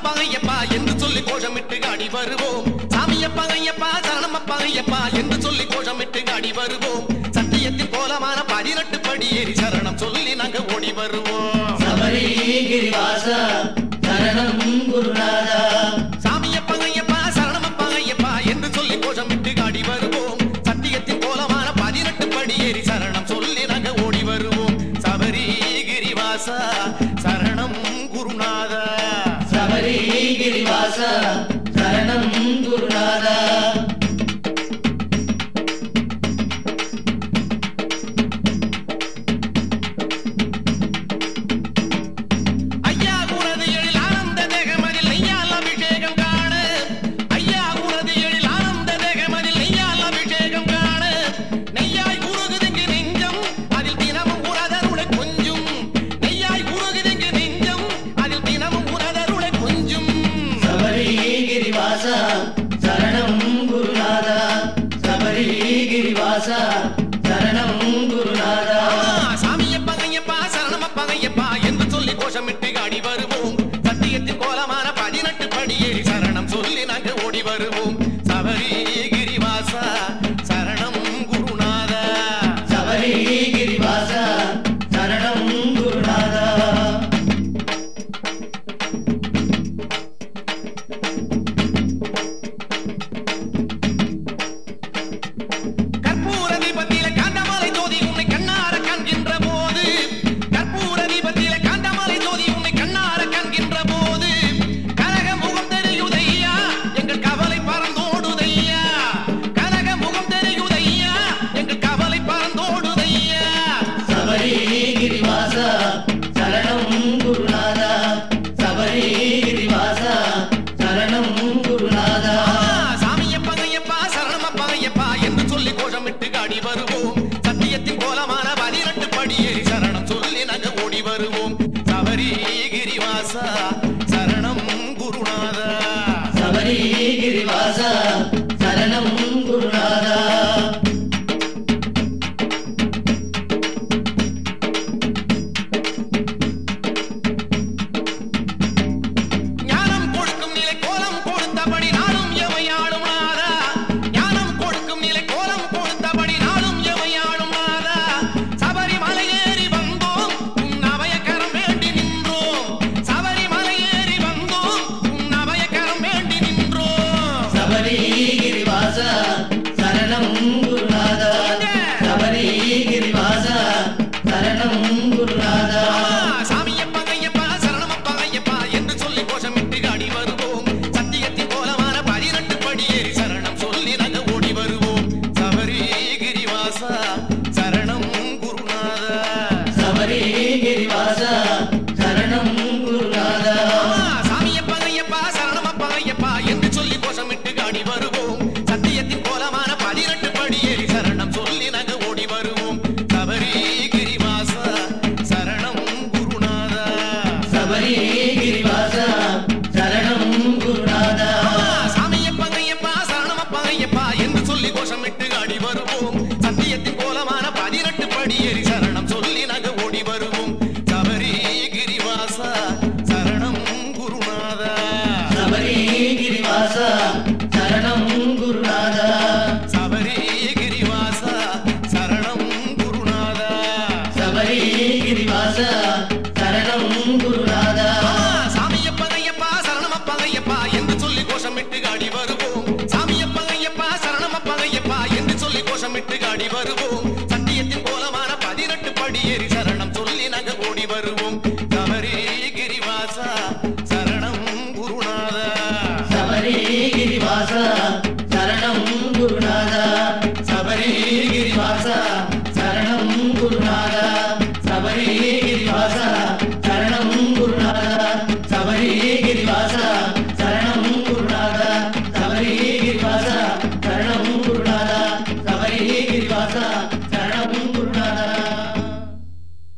சரணமப்பா ஐயப்பா என்று சொல்லி கோஷமிட்டு ஆடி வருவோம் சாமியப்பா ஐயப்பா சரணமப்பா ஐயப்பா என்று சொல்லி கோஷமிட்டு ஆடி வருவோம் சத்தியத்தின் கோலமான பதினெட்டு படி ஏறி சரணம் சொல்லி நாங்க ஓடி வருவோம் சபரி கிரிவாச சரணம் குருநாதா சாமியப்பா ஐயப்பா சரணமப்பா ஐயப்பா என்று சொல்லி கோஷமிட்டு ஆடி வருவோம் சத்தியத்தின் கோலமான பதினெட்டு படி ஏறி சரணம் சொல்லி நாங்க ஓடி வருவோம் சபரி கிரிவாசா சரணம் குருநாதா சபரி கிரிவாச சரணம் குருநாதா ஐயா உனது எழில் ஆனந்த தேகமதில் நெய்யால் அபிஷேகம் காண ஐயா உனது எழில் ஆனந்த தேகமதில் நெய்யால் அபிஷேகம் காண நெய்யாய் உருகுதுங்கு நெஞ்சம் அதில் தினமும் உனதருளை கொஞ்சும் நெய்யாய் உருகுதுங்கு நெஞ்சம் அதில் தினமும் உனதருளை கொஞ்சும் சபரி கிரிவாச சரணம் குருநாதா சபரி கிரிவாச சரணம் குருநாதா சாமியப்பா ஐயப்பா சரணமப்பா ஐயப்பா என்று சொல்லி கோஷமிட்டு ஆடி வருவோம் சத்தியத்தின் கோலமான பதினெட்டு படியேறி சரணம் சொல்லி நாங்க ஓடி வருவோம் சபரி கிரிவாசா சரணம் குருநாதா சபரி கிரிவாச சரணம் குருநாதா கற்பூர தீபத்தில காந்தமலை ஜோதி உன்னை கண்ணார காண்கின்ற போது கற்பூர தீபத்தில காந்தமலை ஜோதி உன்னை கண்ணார காண்கின்ற போது கனக முகம் தெரியுதையா எங்கள் கவலை பறந்தோடுதையா கனக முகம் தெரியுதையா எங்கள் கவலை பறந்தோடுதையா சபரி கிரிவாச சரணம் குருநாதா சபரி கிரிவாச சரணம் குருநாதா சாமியப்பா ஐயப்பா சரணமப்பா ஐயப்பா என்று சொல்லி கோஷமிட்டு ஆடி வருவோம் சத்தியத்தின் கோலமான பதினெட்டு படியேறி சரணம் சொல்லி நாங்க ஓடி வருவோம் சபரி கிரிவாசா சரணம் குருநாதா சபரி கிரிவாச சரணம் குருநாதா ஞானம் கொடுக்கும் நிலை கோலம் கொடுத்தபடி நாளும் எமையாளும் நாதா ஞானம் கொடுக்கும் நிலை கோலம் கொடுத்தபடி நாளும் எமையாளும் நாதா சபரிமலை ஏறி வந்தோம் உன் அபயக்கரம் வேண்டி நின்றோம் சபரிமலை ஏறி வந்தோம் உன் அபயக்கரம் வேண்டி நின்றோம் சபரி கிரிவாச சரணம் குருநாதா சபரி கிரிவாச சரணம் குருநாதா சாமியப்பா ஐயப்பா சரணமப்பா ஐயப்பா என்று சொல்லி கோஷமிட்டு ஆடி வருவோம் சத்தியத்தின் கோலமான பதினெட்டு படியேறி சரணம் சொல்லி நாங்க ஓடி வருவோம் சபரி கிரிவாசா சரணம் குருநாதா சபரி கிரிவாச சரணம் குருநாதா சாமியப்பா ஐயப்பா சரணமப்பா ஐயப்பா என்று சொல்லி கோஷமிட்டு ஆடி வருவோம் சத்தியத்தின் கோலமான பதினெட்டு படியேறி சரணம் சொல்லி நாங்க ஓடி வருவோம் சபரி கிரிவாசா சரணம் குருநாதா சபரி கிரிவாச சரணம் குருநாதா சாமியப்பா ஐயப்பா சரணமப்பா ஐயப்பா என்று சொல்லி கோஷமிட்டு ஆடி வருவோம் சத்தியத்தின் கோலமான பதினெட்டு படியேறி சரணம் சொல்லி நாங்க ஓடி வருவோம் சபரி கிரிவாசா சரணம் குருநாதா சபரி கிரிவாச சரணம் குருநாதா சபரி கிரிவாசா சரணம் குருநாதா சபரி கிரிவாச சரணம் குருநாதா சாமியப்பா ஐயப்பா சரணமப்பா ஐயப்பா என்று சொல்லி கோஷமிட்டு ஆடி வருவோம் சாமியப்பா ஐயப்பா சரணமப்பா ஐயப்பா என்று சொல்லி கோஷமிட்டு ஆடி வருவோம் சத்தியத்தின் கோலமான பதினெட்டு படியேறி சரணம் சொல்லி நாங்க ஓடி வருவோம் சபரி கிரிவாசா சரணம் குருநாதா சபரி கிரிவாச சரணம் குருநாதா சபரி கிரிவாச சரணம் குருநாதா சபரி கிரிவாச சரணம் குருநாதா சபரி கிரிவாச சரணம் குருநாதா சபரி கிரிவாச சரணம் குருநாதா சபரி கிரிவாச